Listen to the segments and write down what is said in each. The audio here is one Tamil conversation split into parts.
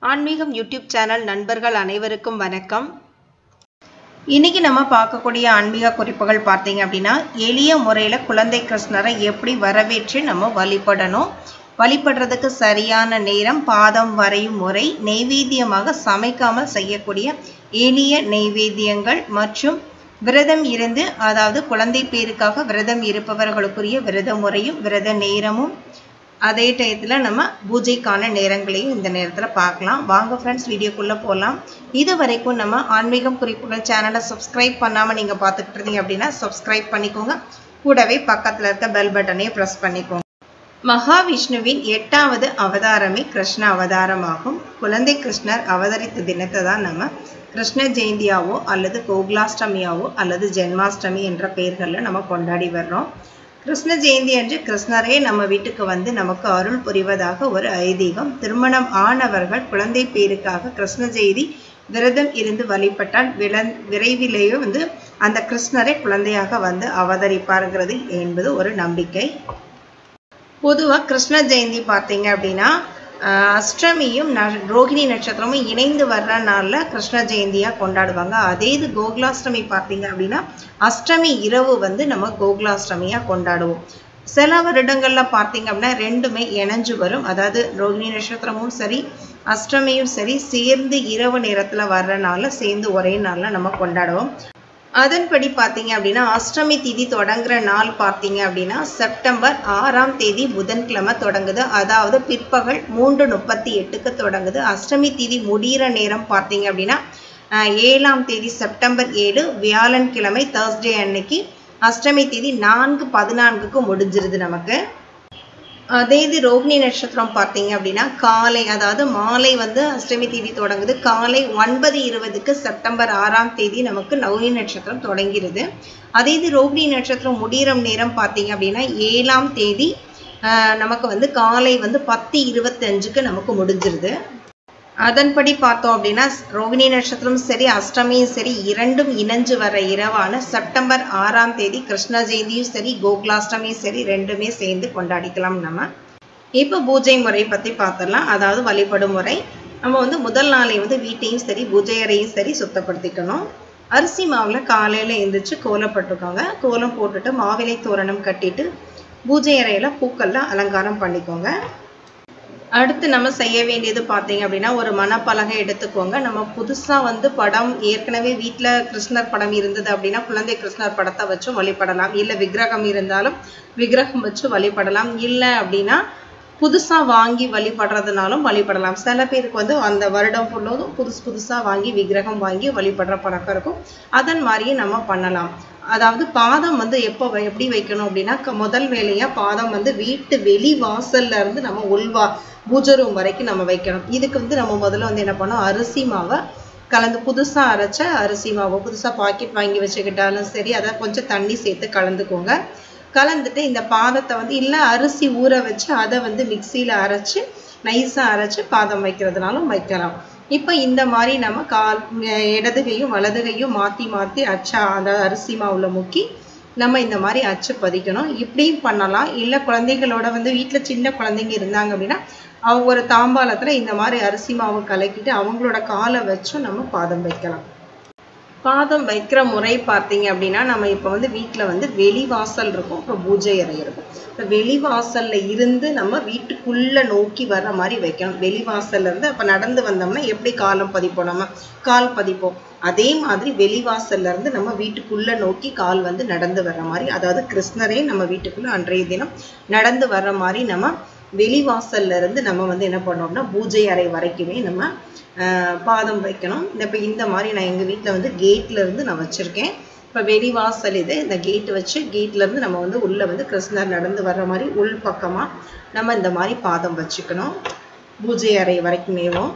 ஆன்மீகம் யூடியூப் சேனல் நண்பர்கள் அனைவருக்கும் வணக்கம் இன்னைக்கு நம்ம பார்க்கக்கூடிய ஆன்மீக குறிப்புகள் பார்த்தீங்க அப்படின்னா எளிய முறையில் குழந்தை கிருஷ்ணரை எப்படி வரவேற்று நம்ம வழிபடணும் வழிபடுறதுக்கு சரியான நேரம் பாதம் வரையும் முறை நெய்வேத்தியமாக சமைக்காமல் செய்யக்கூடிய எளிய நெய்வேத்தியங்கள் மற்றும் விரதம் இருந்து அதாவது குழந்தை பேருக்காக விரதம் இருப்பவர்களுக்குரிய விரத முறையும் விரத நேரமும் அதே டயத்தில் நம்ம பூஜைக்கான நேரங்களையும் இந்த நேரத்தில் பார்க்கலாம் வாங்க ஃப்ரெண்ட்ஸ் வீடியோக்குள்ளே போகலாம் இது வரைக்கும் நம்ம ஆன்மீகம் குறிப்புகள் சேனலை சப்ஸ்கிரைப் பண்ணாமல் நீங்கள் பார்த்துக்கிட்டு இருந்தீங்க அப்படின்னா சப்ஸ்கிரைப் பண்ணிக்கோங்க கூடவே பக்கத்தில் இருக்க பெல் பட்டனையும் ப்ரெஸ் பண்ணிக்கோங்க மகாவிஷ்ணுவின் எட்டாவது அவதாரமே கிருஷ்ண அவதாரமாகும் குழந்தை கிருஷ்ணர் அவதரித்த தினத்தை தான் நம்ம கிருஷ்ண ஜெயந்தியாவோ அல்லது கோகுலாஷ்டமியாவோ அல்லது ஜென்மாஷ்டமி என்ற பெயர்களில் நம்ம கொண்டாடி வர்றோம் கிருஷ்ண ஜெயந்தி அன்று கிருஷ்ணரே நம்ம வீட்டுக்கு வந்து நமக்கு அருள் புரிவதாக ஒரு ஐதீகம் திருமணம் ஆனவர்கள் குழந்தை பேருக்காக கிருஷ்ண ஜெயந்தி விரதம் இருந்து வழிபட்டால் விள விரைவிலேயே வந்து அந்த கிருஷ்ணரை குழந்தையாக வந்து அவதரிப்பாருங்கிறது என்பது ஒரு நம்பிக்கை பொதுவாக கிருஷ்ண ஜெயந்தி பார்த்தீங்க அப்படின்னா அஷ்டமியும் ந ரோகிணி நட்சத்திரமும் இணைந்து வர்ற நாளில் கிருஷ்ண ஜெயந்தியாக கொண்டாடுவாங்க அதே இது கோகுலாஷ்டமி பார்த்தீங்க அப்படின்னா அஷ்டமி இரவு வந்து நம்ம கோகுலாஷ்டமியாக கொண்டாடுவோம் சில வருடங்களில் பார்த்தீங்க அப்படின்னா ரெண்டுமே இணைஞ்சு வரும் அதாவது ரோகிணி நட்சத்திரமும் சரி அஷ்டமியும் சரி சேர்ந்து இரவு நேரத்தில் வர்றனால சேர்ந்து ஒரே நாளில் நம்ம கொண்டாடுவோம் அதன்படி பார்த்தீங்க அப்படின்னா அஷ்டமி திதி தொடங்குற நாள் பார்த்தீங்க அப்படின்னா செப்டம்பர் ஆறாம் தேதி புதன்கிழமை தொடங்குது அதாவது பிற்பகல் மூன்று முப்பத்தி எட்டுக்கு தொடங்குது அஷ்டமி திதி முடிகிற நேரம் பார்த்தீங்க அப்படின்னா ஏழாம் தேதி செப்டம்பர் ஏழு வியாழன்கிழமை தேர்ஸ்டே அன்னைக்கு அஷ்டமி தேதி நான்கு பதினான்குக்கு முடிஞ்சிருது நமக்கு அதே இது ரோகிணி நட்சத்திரம் பார்த்தீங்க அப்படின்னா காலை அதாவது மாலை வந்து அஷ்டமி தேதி தொடங்குது காலை ஒன்பது இருபதுக்கு செப்டம்பர் ஆறாம் தேதி நமக்கு நவனி நட்சத்திரம் தொடங்கிறது அதே இது ரோகிணி நட்சத்திரம் முடிகிற நேரம் பார்த்தீங்க அப்படின்னா ஏழாம் தேதி நமக்கு வந்து காலை வந்து பத்து இருபத்தஞ்சுக்கு நமக்கு முடிஞ்சிருது அதன்படி பார்த்தோம் அப்படின்னா ரோகிணி நட்சத்திரம் சரி அஷ்டமியும் சரி இரண்டும் இணைஞ்சு வர இரவான செப்டம்பர் ஆறாம் தேதி கிருஷ்ண ஜெயந்தியும் சரி கோகுலாஷ்டமியும் சரி ரெண்டுமே சேர்ந்து கொண்டாடிக்கலாம் நம்ம இப்போ பூஜை முறை பற்றி பார்த்துடலாம் அதாவது வழிபடும் முறை நம்ம வந்து முதல் நாளை வந்து வீட்டையும் சரி பூஜை அறையும் சரி சுத்தப்படுத்திக்கணும் அரிசி மாவில் காலையில் எழுந்திரிச்சு கோலம் போட்டுக்கோங்க கோலம் போட்டுட்டு மாவிலை தோரணம் கட்டிட்டு பூஜை அறையில் பூக்கள்லாம் அலங்காரம் பண்ணிக்கோங்க அடுத்து நம்ம செய்ய வேண்டியது பார்த்தீங்க அப்படின்னா ஒரு மணப்பலகை எடுத்துக்கோங்க நம்ம புதுசாக வந்து படம் ஏற்கனவே வீட்டில் கிருஷ்ணர் படம் இருந்தது அப்படின்னா குழந்தை கிருஷ்ணர் படத்தை வச்சும் வழிபடலாம் இல்லை விக்கிரகம் இருந்தாலும் விக்கிரகம் வச்சு வழிபடலாம் இல்லை அப்படின்னா புதுசாக வாங்கி வழிபடுறதுனாலும் வழிபடலாம் சில பேருக்கு வந்து அந்த வருடம் ஃபுல்லதும் புதுசு புதுசாக வாங்கி விக்கிரகம் வாங்கி வழிபடுற பழக்கம் இருக்கும் அதன் மாதிரியே நம்ம பண்ணலாம் அதாவது பாதம் வந்து எப்போ எப்படி வைக்கணும் அப்படின்னா முதல் வேலையாக பாதம் வந்து வீட்டு வெளி வாசல்ல இருந்து நம்ம உள்வா பூஜை ரூம் வரைக்கும் நம்ம வைக்கணும் இதுக்கு வந்து நம்ம முதல்ல வந்து என்ன பண்ணோம் அரிசி மாவை கலந்து புதுசாக அரைச்ச அரிசி மாவை புதுசாக பாக்கெட் வாங்கி வச்சுக்கிட்டாலும் சரி அதை கொஞ்சம் தண்ணி சேர்த்து கலந்துக்கோங்க கலந்துட்டு இந்த பாதத்தை வந்து இல்லை அரிசி ஊற வச்சு அதை வந்து மிக்சியில் அரைச்சி நைஸாக அரைச்சி பாதம் வைக்கிறதுனாலும் வைக்கலாம் இப்போ இந்த மாதிரி நம்ம கால் இடதுகையும் வலதுகையும் மாற்றி மாற்றி அச்சா அந்த அரிசி மாவில் முக்கி நம்ம இந்த மாதிரி அச்சு பதிக்கணும் இப்படியும் பண்ணலாம் இல்லை குழந்தைகளோட வந்து வீட்டில் சின்ன குழந்தைங்க இருந்தாங்க அப்படின்னா அவங்க ஒரு தாம்பாளத்தில் இந்த மாதிரி அரிசி மாவு கலக்கிட்டு அவங்களோட காலை வச்சும் நம்ம பாதம் வைக்கலாம் பாதம் வைக்கிற முறை பார்த்தீங்க அப்படின்னா நம்ம இப்போ வந்து வீட்டில் வந்து வெளிவாசல் இருக்கும் அப்புறம் பூஜை அறை இருக்கும் இப்போ வெளிவாசலில் இருந்து நம்ம வீட்டுக்குள்ளே நோக்கி வர்ற மாதிரி வைக்கணும் வெளிவாசல்ல இருந்து அப்போ நடந்து வந்தோம்னா எப்படி காலம் பதிப்போம் நம்ம கால் பதிப்போம் அதே மாதிரி வெளிவாசல்ல இருந்து நம்ம வீட்டுக்குள்ளே நோக்கி கால் வந்து நடந்து வர்ற மாதிரி அதாவது கிருஷ்ணரே நம்ம வீட்டுக்குள்ளே அன்றைய தினம் நடந்து வர்ற மாதிரி நம்ம வெளிவாசல்ல இருந்து நம்ம வந்து என்ன பண்ணோம்னா பூஜை அறை வரைக்குமே நம்ம பாதம் வைக்கணும் இப்போ இந்த மாதிரி நான் எங்கள் வீட்டில் வந்து கேட்டில் இருந்து நான் வச்சுருக்கேன் இப்போ வெளிவாசல் இது இந்த கேட் வச்சு கேட்லேருந்து நம்ம வந்து உள்ளே வந்து கிருஷ்ணர் நடந்து வர்ற மாதிரி உள் பக்கமாக நம்ம இந்த மாதிரி பாதம் வச்சுக்கணும் பூஜை அறை வரைக்குமேவும்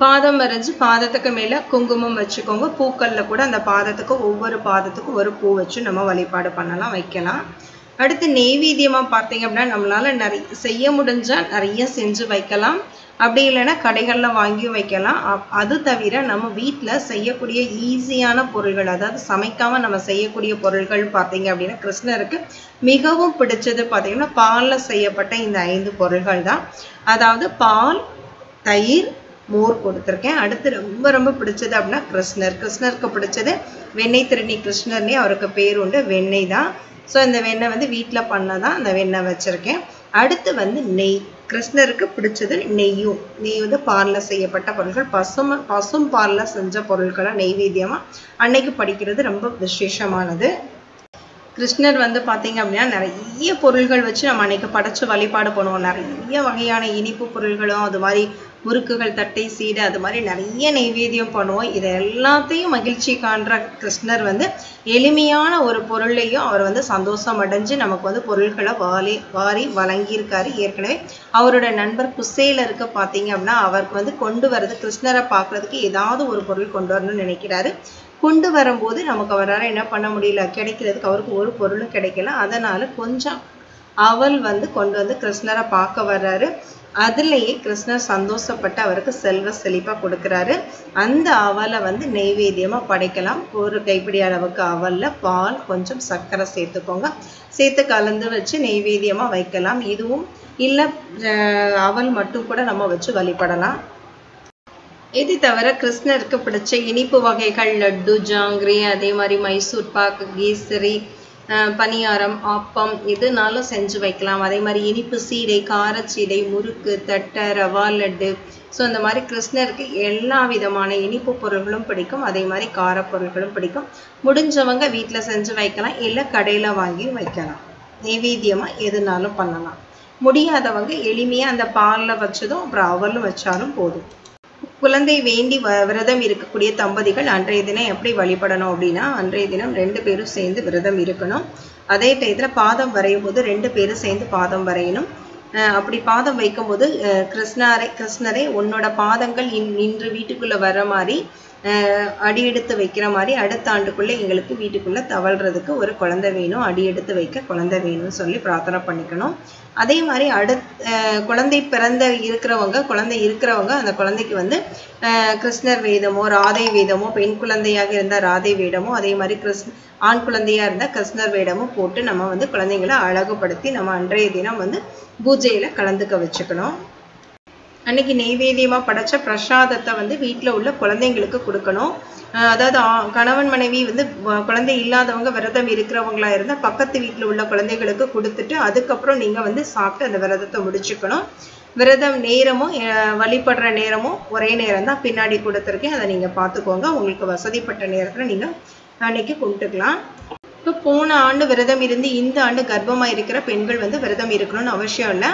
பாதம் வரைஞ்சு பாதத்துக்கு மேலே குங்குமம் வச்சுக்கோங்க பூக்களில் கூட அந்த பாதத்துக்கு ஒவ்வொரு பாதத்துக்கும் ஒரு பூ வச்சு நம்ம வழிபாடு பண்ணலாம் வைக்கலாம் அடுத்து நெய்வேத்தியமாக பார்த்தீங்க அப்படின்னா நம்மளால் நிறைய செய்ய முடிஞ்சால் நிறைய செஞ்சு வைக்கலாம் அப்படி இல்லைன்னா கடைகளில் வாங்கியும் வைக்கலாம் அப்- அது தவிர நம்ம வீட்டில் செய்யக்கூடிய ஈஸியான பொருள்கள் அதாவது சமைக்காமல் நம்ம செய்யக்கூடிய பொருள்கள் பார்த்தீங்க அப்படின்னா கிருஷ்ணருக்கு மிகவும் பிடிச்சது பார்த்தீங்கன்னா பாலில் செய்யப்பட்ட இந்த ஐந்து பொருள்கள் தான் அதாவது பால் தயிர் மோர் கொடுத்துருக்கேன் அடுத்து ரொம்ப ரொம்ப பிடிச்சது அப்படின்னா கிருஷ்ணர் கிருஷ்ணருக்கு பிடிச்சது வெண்ணெய் திருநி கிருஷ்ணர்னே அவருக்கு பேர் உண்டு வெண்ணெய் தான் ஸோ இந்த வெண்ணெய் வந்து வீட்டில் பண்ணதான் அந்த வெண்ணெய் வச்சுருக்கேன் அடுத்து வந்து நெய் கிருஷ்ணருக்கு பிடிச்சது நெய்யும் நெய் வந்து பாலில் செய்யப்பட்ட பொருட்கள் பசும் பசும் பாலில் செஞ்ச பொருட்களை நெய்வேத்தியமாக அன்னைக்கு படிக்கிறது ரொம்ப விசேஷமானது கிருஷ்ணர் வந்து பார்த்தீங்க அப்படின்னா நிறைய பொருள்கள் வச்சு நம்ம அன்னைக்கு படைச்சு வழிபாடு பண்ணுவோம் நிறைய வகையான இனிப்பு பொருள்களும் அது மாதிரி முறுக்குகள் தட்டை சீடை அது மாதிரி நிறைய நெய்வேத்தியம் பண்ணுவோம் இது எல்லாத்தையும் மகிழ்ச்சி காண்ற கிருஷ்ணர் வந்து எளிமையான ஒரு பொருளையும் அவர் வந்து சந்தோஷம் அடைஞ்சு நமக்கு வந்து பொருள்களை வாரி வாரி வழங்கியிருக்காரு ஏற்கனவே அவரோட நண்பர் குசேலருக்கு பார்த்தீங்க அப்படின்னா அவருக்கு வந்து கொண்டு வர்றது கிருஷ்ணரை பார்க்கறதுக்கு ஏதாவது ஒரு பொருள் கொண்டு வரணும்னு நினைக்கிறாரு கொண்டு வரும்போது நமக்கு அவரால் என்ன பண்ண முடியல கிடைக்கிறதுக்கு அவருக்கு ஒரு பொருளும் கிடைக்கல அதனால கொஞ்சம் அவல் வந்து கொண்டு வந்து கிருஷ்ணரை பார்க்க வர்றாரு அதுலேயே கிருஷ்ணர் சந்தோஷப்பட்டு அவருக்கு செல்வ செழிப்பாக கொடுக்குறாரு அந்த அவலை வந்து நெய்வேத்தியமாக படைக்கலாம் ஒரு கைப்பிடி அளவுக்கு அவலில் பால் கொஞ்சம் சர்க்கரை சேர்த்துக்கோங்க சேர்த்து கலந்து வச்சு நெய்வேத்தியமாக வைக்கலாம் இதுவும் இல்லை அவல் மட்டும் கூட நம்ம வச்சு வழிபடலாம் இது தவிர கிருஷ்ணருக்கு பிடிச்ச இனிப்பு வகைகள் லட்டு ஜாங்கிரி அதே மாதிரி மைசூர் பாக்கு கேசரி அஹ் பணியாரம் ஆப்பம் எதுனாலும் செஞ்சு வைக்கலாம் அதே மாதிரி இனிப்பு சீடை காரச்சீடை முறுக்கு தட்டை ரவா லட்டு ஸோ இந்த மாதிரி கிருஷ்ணருக்கு எல்லா விதமான இனிப்பு பொருள்களும் பிடிக்கும் அதே மாதிரி காரப் பொருள்களும் பிடிக்கும் முடிஞ்சவங்க வீட்டில் செஞ்சு வைக்கலாம் இல்லை கடையில் வாங்கி வைக்கலாம் நெய்வேத்தியமாக எதுனாலும் பண்ணலாம் முடியாதவங்க எளிமையாக அந்த பாலில் வச்சதும் அப்புறம் அவலும் வச்சாலும் போதும் குழந்தை வேண்டி வ விரதம் இருக்கக்கூடிய தம்பதிகள் அன்றைய தினம் எப்படி வழிபடணும் அப்படின்னா அன்றைய தினம் ரெண்டு பேரும் சேர்ந்து விரதம் இருக்கணும் அதே டயத்தில் பாதம் வரையும் போது ரெண்டு பேரும் சேர்ந்து பாதம் வரையணும் அஹ் அப்படி பாதம் வைக்கும்போது அஹ் கிருஷ்ணரை கிருஷ்ணரை உன்னோட பாதங்கள் இன் இன்று வீட்டுக்குள்ள வர மாதிரி அஹ் அடி எடுத்து வைக்கிற மாதிரி அடுத்த ஆண்டுக்குள்ள எங்களுக்கு வீட்டுக்குள்ள தவழ்றதுக்கு ஒரு குழந்தை வேணும் அடி எடுத்து வைக்க குழந்தை வேணும்னு சொல்லி பிரார்த்தனை பண்ணிக்கணும் அதே மாதிரி அடுத் அஹ் குழந்தை பிறந்த இருக்கிறவங்க குழந்தை இருக்கிறவங்க அந்த குழந்தைக்கு வந்து அஹ் கிருஷ்ணர் வேதமோ ராதை வேதமோ பெண் குழந்தையாக இருந்தால் ராதை வேடமோ அதே மாதிரி கிருஷ்ண ஆண் குழந்தையா இருந்தால் கிருஷ்ணர் வேடமும் போட்டு நம்ம வந்து குழந்தைங்களை அழகுபடுத்தி நம்ம அன்றைய தினம் வந்து பூஜையில கலந்துக்க வச்சுக்கணும் அன்னைக்கு நெய்வேத்தியமா படைச்ச பிரசாதத்தை வந்து வீட்டில் உள்ள குழந்தைங்களுக்கு கொடுக்கணும் அஹ் அதாவது ஆ- கணவன் மனைவி வந்து வ- குழந்தை இல்லாதவங்க விரதம் இருக்கிறவங்களா இருந்தால் பக்கத்து வீட்டில் உள்ள குழந்தைகளுக்கு கொடுத்துட்டு அதுக்கப்புறம் நீங்கள் வந்து சாப்பிட்டு அந்த விரதத்தை முடிச்சுக்கணும் விரதம் நேரமும் அஹ் வழிபடுற நேரமும் ஒரே நேரம் தான் பின்னாடி கொடுத்துருக்கேன் அதை நீங்கள் பார்த்துக்கோங்க உங்களுக்கு வசதிப்பட்ட நேரத்தில் நீங்கள் அன்னைக்கு கும்பிட்டுக்கலாம் இப்போ போன ஆண்டு விரதம் இருந்து இந்த ஆண்டு கர்ப்பமாக இருக்கிற பெண்கள் வந்து விரதம் இருக்கணும்னு அவசியம் இல்லை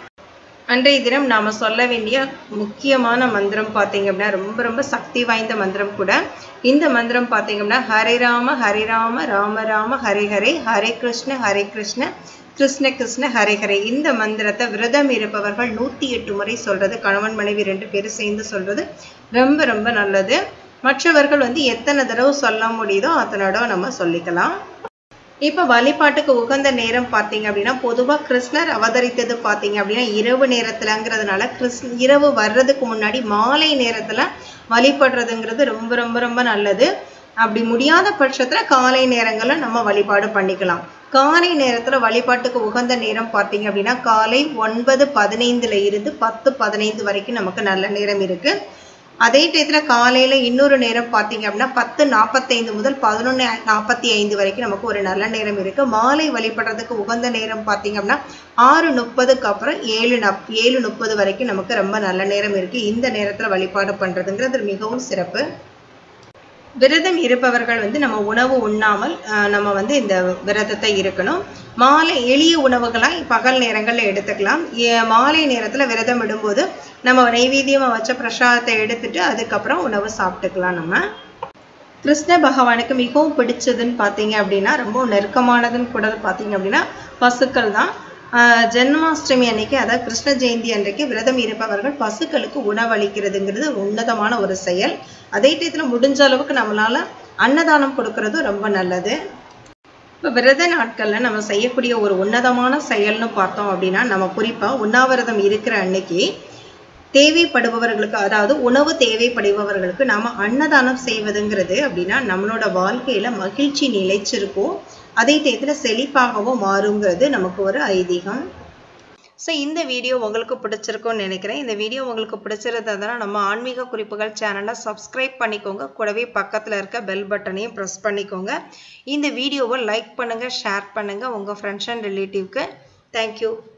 அன்றைய தினம் நாம சொல்ல வேண்டிய முக்கியமான மந்திரம் பார்த்தீங்க அப்படின்னா ரொம்ப ரொம்ப சக்தி வாய்ந்த மந்திரம் கூட இந்த மந்திரம் பார்த்தீங்க அப்படின்னா ஹரே ராம ஹரே ராம ராம ராம ஹரே ஹரே ஹரே கிருஷ்ண ஹரே கிருஷ்ண கிருஷ்ண கிருஷ்ண ஹரே ஹரே இந்த மந்திரத்தை விரதம் இருப்பவர்கள் நூற்றி எட்டு முறை சொல்றது கணவன் மனைவி ரெண்டு பேரும் சேர்ந்து சொல்றது ரொம்ப ரொம்ப நல்லது மற்றவர்கள் வந்து எத்தனை தடவை சொல்ல முடியுதோ அத்தனை தடவை நம்ம சொல்லிக்கலாம் இப்போ வழிபாட்டுக்கு உகந்த நேரம் பார்த்தீங்க அப்படின்னா பொதுவாக கிருஷ்ணர் அவதரித்தது பார்த்தீங்க அப்படின்னா இரவு நேரத்துலங்கிறதுனால கிருஷ்ண இரவு வர்றதுக்கு முன்னாடி மாலை நேரத்தில் வழிபடுறதுங்கிறது ரொம்ப ரொம்ப ரொம்ப நல்லது அப்படி முடியாத பட்சத்தில் காலை நேரங்களில் நம்ம வழிபாடு பண்ணிக்கலாம் காலை நேரத்தில் வழிபாட்டுக்கு உகந்த நேரம் பார்த்தீங்க அப்படின்னா காலை ஒன்பது பதினைந்துல இருந்து பத்து பதினைந்து வரைக்கும் நமக்கு நல்ல நேரம் இருக்குது அதே டயத்தில் காலையில் இன்னொரு நேரம் பார்த்தீங்க அப்படின்னா பத்து நாற்பத்தைந்து முதல் பதினொன்று நாற்பத்தி ஐந்து வரைக்கும் நமக்கு ஒரு நல்ல நேரம் இருக்குது மாலை வழிபடுறதுக்கு உகந்த நேரம் பார்த்தீங்க அப்படின்னா ஆறு முப்பதுக்கு அப்புறம் ஏழு நப் ஏழு முப்பது வரைக்கும் நமக்கு ரொம்ப நல்ல நேரம் இருக்குது இந்த நேரத்தில் வழிபாடு பண்ணுறதுங்கிறது மிகவும் சிறப்பு விரதம் இருப்பவர்கள் வந்து நம்ம உணவு உண்ணாமல் ஆஹ், நம்ம வந்து இந்த விரதத்தை இருக்கணும் மாலை எளிய உணவுகளாக பகல் நேரங்களில் எடுத்துக்கலாம் ஏ- மாலை நேரத்தில் விரதம் விடும்போது நம்ம நைவேத்தியமாக வச்ச பிரசாதத்தை எடுத்துட்டு அதுக்கப்புறம் உணவு சாப்பிட்டுக்கலாம் நம்ம கிருஷ்ண பகவானுக்கு மிகவும் பிடிச்சதுன்னு பார்த்தீங்க அப்படின்னா ரொம்ப நெருக்கமானதுன்னு கூட பார்த்தீங்க அப்படின்னா பசுக்கள் தான் ஆஹ் ஜென்மாஷ்டமி அன்னைக்கு அதாவது கிருஷ்ண ஜெயந்தி அன்றைக்கு விரதம் இருப்பவர்கள் பசுக்களுக்கு உணவளிக்கிறதுங்கிறது உன்னதமான ஒரு செயல் அதே டயத்தில் முடிஞ்ச அளவுக்கு நம்மளால அன்னதானம் கொடுக்கறதும் ரொம்ப நல்லது இப்போ விரத நாட்களில் நம்ம செய்யக்கூடிய ஒரு உன்னதமான செயல்னு பார்த்தோம் அப்படின்னா நம்ம குறிப்பாக உண்ணாவிரதம் இருக்கிற அன்னைக்கு தேவைப்படுபவர்களுக்கு அதாவது உணவு தேவைப்படுபவர்களுக்கு நாம அன்னதானம் செய்வதுங்கிறது அப்படின்னா நம்மளோட வாழ்க்கையில மகிழ்ச்சி நிலைச்சிருக்கும் அதே டயத்தில் செழிப்பாகவும் மாறுங்கிறது நமக்கு ஒரு ஐதீகம் ஸோ இந்த வீடியோ உங்களுக்கு பிடிச்சிருக்கும்னு நினைக்கிறேன் இந்த வீடியோ உங்களுக்கு பிடிச்சிருந்ததுன்னா நம்ம ஆன்மீக குறிப்புகள் சேனலை சப்ஸ்கிரைப் பண்ணிக்கோங்க கூடவே பக்கத்தில் இருக்க பெல் பட்டனையும் ப்ரெஸ் பண்ணிக்கோங்க இந்த வீடியோவை லைக் பண்ணுங்கள் ஷேர் பண்ணுங்கள் உங்கள் ஃப்ரெண்ட்ஸ் அண்ட் ரிலேட்டிவ்க்கு தேங்க்யூ